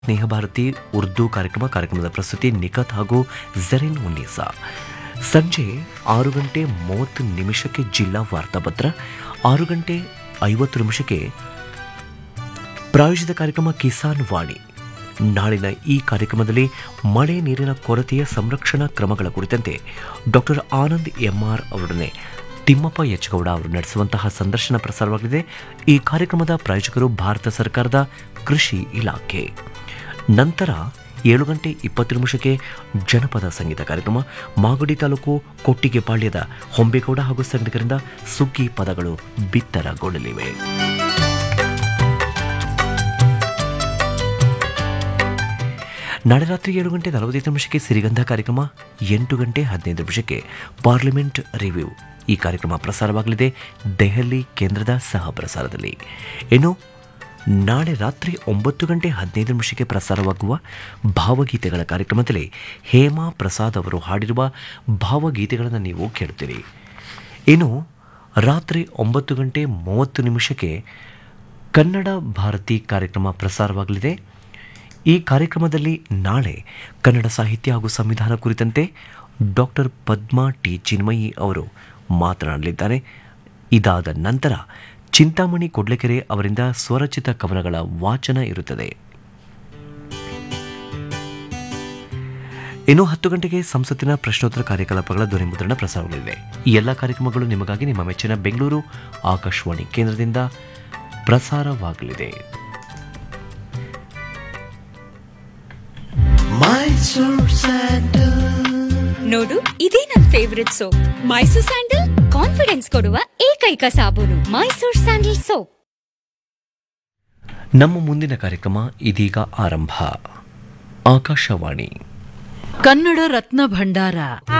ಸ್ನೇಹ ಭಾರತಿ ಉರ್ದು ಕಾರ್ಯಕ್ರಮ ಕಾರ್ಯಕ್ರಮದ ಪ್ರಸ್ತುತಿ ನಿಖತ್ ಹಾಗೂ ಜರೀನ್ ಉನ್ನೀಸಾ ಸಂಜೆ ಆರು ಗಂಟೆ ಮೂವತ್ತು ನಿಮಿಷಕ್ಕೆ ಜಿಲ್ಲಾ ವಾರ್ತಾಪತ್ರ ಆರು ಗಂಟೆ ಐವತ್ತು ನಿಮಿಷಕ್ಕೆ ಪ್ರಾಯೋಜಿತ ಕಾರ್ಯಕ್ರಮ ಕಿಸಾನ್ ವಾಣಿ ನಾಳಿನ ಈ ಕಾರ್ಯಕ್ರಮದಲ್ಲಿ ಮಳೆ ನೀರಿನ ಕೊರತೆಯ ಸಂರಕ್ಷಣಾ ಕ್ರಮಗಳ ಕುರಿತಂತೆ ಡಾಕ್ಟರ್ ಆನಂದ್ ಎಂಆರ್ ಅವರೊಡನೆ ತಿಮ್ಮಪ್ಪ ಯಚ್ಚಗೌಡ ಅವರು ನಡೆಸುವಂತಹ ಸಂದರ್ಶನ ಪ್ರಸಾರವಾಗಲಿದೆ ಈ ಕಾರ್ಯಕ್ರಮದ ಪ್ರಾಯೋಜಕರು ಭಾರತ ಸರ್ಕಾರದ ಕೃಷಿ ಇಲಾಖೆ ನಂತರ ಏಳು ಗಂಟೆ ಇಪ್ಪತ್ತು ನಿಮಿಷಕ್ಕೆ ಜನಪದ ಸಂಗೀತ ಕಾರ್ಯಕ್ರಮ ಮಾಗಡಿ ತಾಲೂಕು ಕೊಟ್ಟಿಗೆಪಾಳ್ಯದ ಹೊಂಬೇಗೌಡ ಹಾಗೂ ಸಂಗಡಿಗರಿಂದ ಸುಗ್ಗಿ ಪದಗಳು ಬಿತ್ತರಗೊಳ್ಳಲಿವೆ ನಾಳೆ ರಾತ್ರಿ ಏಳು ಗಂಟೆ ನಲವತ್ತೈದು ನಿಮಿಷಕ್ಕೆ ಸಿರಿಗಂಧ ಕಾರ್ಯಕ್ರಮ ಎಂಟು ಗಂಟೆ ಹದಿನೈದು ನಿಮಿಷಕ್ಕೆ ಪಾರ್ಲಿಮೆಂಟ್ ರಿವ್ಯೂ ಈ ಕಾರ್ಯಕ್ರಮ ಪ್ರಸಾರವಾಗಲಿದೆ ದೆಹಲಿ ಕೇಂದ್ರದ ಸಹ ಪ್ರಸಾರದಲ್ಲಿ ಇನ್ನು ನಾಳೆ ರಾತ್ರಿ ಒಂಬತ್ತು ಗಂಟೆ ಹದಿನೈದು ನಿಮಿಷಕ್ಕೆ ಪ್ರಸಾರವಾಗುವ ಭಾವಗೀತೆಗಳ ಕಾರ್ಯಕ್ರಮದಲ್ಲಿ ಹೇಮಾ ಪ್ರಸಾದ್ ಅವರು ಹಾಡಿರುವ ಭಾವಗೀತೆಗಳನ್ನು ನೀವು ಕೇಳುತ್ತೀರಿ ಇನ್ನು ರಾತ್ರಿ ಒಂಬತ್ತು ಗಂಟೆ ಮೂವತ್ತು ನಿಮಿಷಕ್ಕೆ ಕನ್ನಡ ಭಾರತಿ ಕಾರ್ಯಕ್ರಮ ಪ್ರಸಾರವಾಗಲಿದೆ ಈ ಕಾರ್ಯಕ್ರಮದಲ್ಲಿ ನಾಳೆ ಕನ್ನಡ ಸಾಹಿತ್ಯ ಹಾಗೂ ಸಂವಿಧಾನ ಕುರಿತಂತೆ ಡಾಕ್ಟರ್ ಪದ್ಮಾ ಟಿ ಚಿನ್ಮಯಿ ಅವರು ಮಾತನಾಡಲಿದ್ದಾರೆ ಇದಾದ ನಂತರ ಚಿಂತಾಮಣಿ ಕೊಡ್ಲೆಕೆರೆ ಅವರಿಂದ ಸ್ವರಚಿತ ಕವನಗಳ ವಾಚನ ಇರುತ್ತದೆ ಇನ್ನು ಹತ್ತು ಗಂಟೆಗೆ ಸಂಸತ್ತಿನ ಪ್ರಶ್ನೋತ್ತರ ಕಾರ್ಯಕಲಾಪಗಳ ಧ್ವನಿ ಮುದ್ರಣ ಪ್ರಸಾರವಾಗಲಿದೆ ಈ ಎಲ್ಲ ಕಾರ್ಯಕ್ರಮಗಳು ನಿಮಗಾಗಿ ನಿಮ್ಮ ಮೆಚ್ಚಿನ ಬೆಂಗಳೂರು ಆಕಾಶವಾಣಿ ಕೇಂದ್ರದಿಂದ ಪ್ರಸಾರವಾಗಲಿದೆ ನೋಡು ಇದೇ ನನ್ favourite soap Mysore sandal confidence ಕೊಡುವ ಏಕೈಕ ಸಾಬೂನು ಮೈಸೂರ್ ಸ್ಯಾಂಡಲ್ ಸೋಪ್ ನಮ್ಮ ಮುಂದಿನ ಕಾರ್ಯಕ್ರಮ ಇದೀಗ ಆರಂಭ ಆಕಾಶವಾಣಿ ಕನ್ನಡ ರತ್ನ ಭಂಡಾರ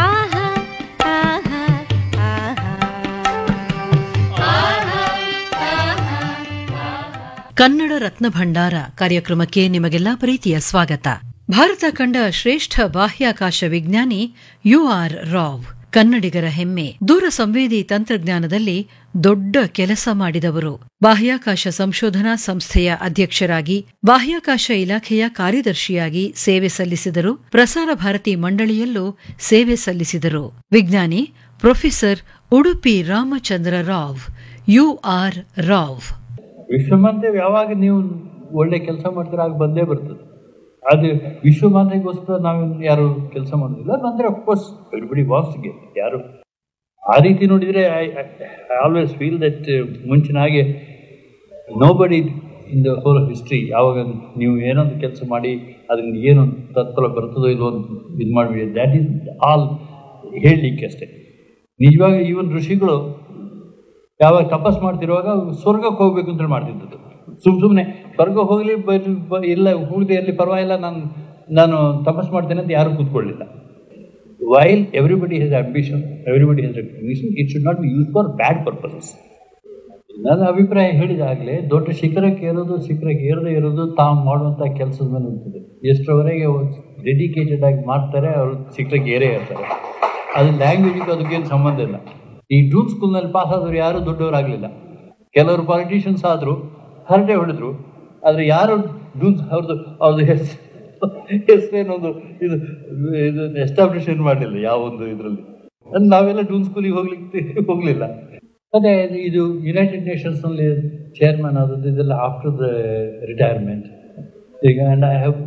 ಕನ್ನಡ ರತ್ನ ಭಂಡಾರ ಕಾರ್ಯಕ್ರಮಕ್ಕೆ ನಿಮಗೆಲ್ಲ ಪ್ರೀತಿಯ ಸ್ವಾಗತ ಭಾರತ ಕಂಡ ಶ್ರೇಷ್ಠ ಬಾಹ್ಯಾಕಾಶ ವಿಜ್ಞಾನಿ ಯು ಆರ್ ರಾವ್ ಕನ್ನಡಿಗರ ಹೆಮ್ಮೆ ದೂರ ಸಂವೇದಿ ತಂತ್ರಜ್ಞಾನದಲ್ಲಿ ದೊಡ್ಡ ಕೆಲಸ ಮಾಡಿದವರು ಬಾಹ್ಯಾಕಾಶ ಸಂಶೋಧನಾ ಸಂಸ್ಥೆಯ ಅಧ್ಯಕ್ಷರಾಗಿ ಬಾಹ್ಯಾಕಾಶ ಇಲಾಖೆಯ ಕಾರ್ಯದರ್ಶಿಯಾಗಿ ಸೇವೆ ಸಲ್ಲಿಸಿದರು ಪ್ರಸಾರ ಭಾರತಿ ಮಂಡಳಿಯಲ್ಲೂ ಸೇವೆ ಸಲ್ಲಿಸಿದರು ವಿಜ್ಞಾನಿ professor Udupi Ramachandra Rao U R Rao ವಿಶ್ವಮಾತೆ ಯಾವಾಗ ನೀವು ಒಳ್ಳೆ ಕೆಲಸ ಮಾಡ್ತೀರ ಆಗ ಬಂದೇ ಬರ್ತದೆ ಅದು ವಿಶ್ವಮಾತೆಗೋಸ್ಕರ ನಾವು ಯಾರು ಕೆಲಸ ಮಾಡೋದಿಲ್ಲ ಅಂದರೆ ಅಫ್ಕೋರ್ಸ್ ಎವ್ರಿಬಡಿ ವಾಸ್ ಗೆ ಯಾರು ಆ ರೀತಿ ನೋಡಿದರೆ ಐ ಆಲ್ವೇಸ್ ಫೀಲ್ ದಟ್ ಮುಂಚಿನ ಹಾಗೆ ನೋ ಬಡಿ ಇನ್ ದ ಹೋಲ್ ಹಿಸ್ಟ್ರಿ ಯಾವಾಗ ನೀವು ಏನೊಂದು ಕೆಲಸ ಮಾಡಿ ಅದರಿಂದ ಏನೊಂದು ತತ್ಫಲ ಬರ್ತದೋ ಇಲ್ಲೋ ಅಂತ ಇದು ಮಾಡಿ ದ್ಯಾಟ್ ಈಸ್ ಆಲ್ ಹೇಳಲಿಕ್ಕೆ ಅಷ್ಟೇ ನಿಜವಾಗ ಈವನ್ ಋಷಿಗಳು ಯಾವಾಗ ತಪಸ್ ಮಾಡ್ತಿರುವಾಗ ಸ್ವರ್ಗಕ್ಕೆ ಹೋಗ್ಬೇಕು ಅಂತ ಮಾಡ್ತಿದ್ದದ್ದು ಸುಮ್ ಸುಮ್ಮನೆ ಸ್ವರ್ಗ ಹೋಗಲಿ ಇಲ್ಲ ಹೋಗದೆ ಇರಲಿ ಪರವಾಗಿಲ್ಲ ನಾನು ನಾನು ತಪಸ್ ಮಾಡ್ತೇನೆ ಅಂತ ಯಾರು ಕೂತ್ಕೊಳ್ಳಿಲ್ಲ while everybody has ambition everybody has recognition it should not be use for bad purposes ನನ್ನ ಅಭಿಪ್ರಾಯ ಹೇಳಿದಾಗಲೇ ದೊಡ್ಡ ಶಿಖರಕ್ಕೆ ಏರೋದು ಶಿಖರಕ್ಕೆ ಏರದೇ ಇರೋದು ತಾವು ಮಾಡುವಂಥ ಕೆಲಸದ ಮೇಲೆ ಇರ್ತದೆ ಎಷ್ಟರವರೆಗೆ ಡೆಡಿಕೇಟೆಡ್ ಆಗಿ ಮಾಡ್ತಾರೆ ಅವರು ಶಿಖರಕ್ಕೆ ಏರೇ ಇರ್ತಾರೆ ಅದು ಲ್ಯಾಂಗ್ವೇಜಿಗೆ ಅದಕ್ಕೇನು ಸಂಬಂಧ ಇಲ್ಲ ಈ ಡ್ರೂಮ್ ಸ್ಕೂಲ್ನಲ್ಲಿ ಪಾಸ್ ಆದವರು ಯಾರೂ ದೊಡ್ಡವರಾಗಲಿಲ್ಲ ಕೆಲವರು ಪಾಲಿಟಿಷಿಯನ್ಸ್ ಆದರು ಹರಟೆ ಹೊಡೆದ್ರು ಆದರೆ ಯಾರು ಡೂನ್ಸ್ ಅವ್ರದ್ದು ಅವ್ರದ್ದು ಹೆಸರು ಹೆಸರೇನೊಂದು ಇದು ಇದು ಎಸ್ಟಾಬ್ಲಿಷ್ ಮಾಡಲಿಲ್ಲ ಯಾವೊಂದು ಇದರಲ್ಲಿ ನಾವೆಲ್ಲ ಡೂನ್ ಸ್ಕೂಲಿಗೆ ಹೋಗ್ಲಿಕ್ಕೆ ಹೋಗಲಿಲ್ಲ ಅದೇ ಇದು ಯುನೈಟೆಡ್ ನೇಷನ್ಸ್ನಲ್ಲಿ ಚೇರ್ಮನ್ ಆದದ್ದು ಇದೆಲ್ಲ ಆಫ್ಟರ್ ದ ರಿಟೈರ್ಮೆಂಟ್ ಈಗ and I have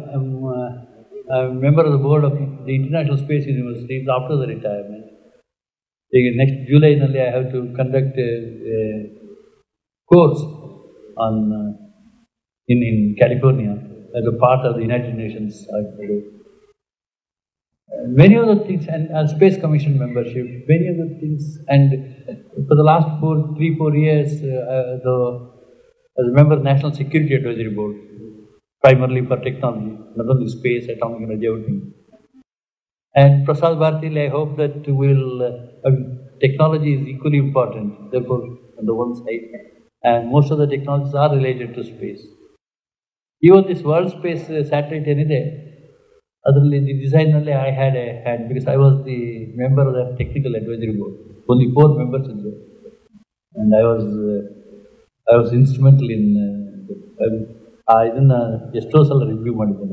member of the board of the international space university after the retirement ಈಗ ನೆಕ್ಸ್ಟ್ ಜುಲೈನಲ್ಲಿ I have to conduct course on in in California as a part of the United Nations. Uh, many of the things, and uh, Space Commission membership, many of the things, and for the last four, three, four years, uh, the, as a member of the National Security Advisory Board, primarily for technology, not only space, atomic energy, everything. And Prasad Bharati, I hope that will, uh, technology is equally important, therefore, on the one side, and most of the technologies are related to space. Even this world space satellite ಏನಿದೆ ಅದರಲ್ಲಿ the ಡಿಸೈನ್ನಲ್ಲಿ I had a hand because I was the member of the technical advisory board only four members ಇದ್ದರು and I was I was instrumental in ಆ ಇದನ್ನ ಎಷ್ಟೋ ಸಲ review ಮಾಡಿದ್ದೇನೆ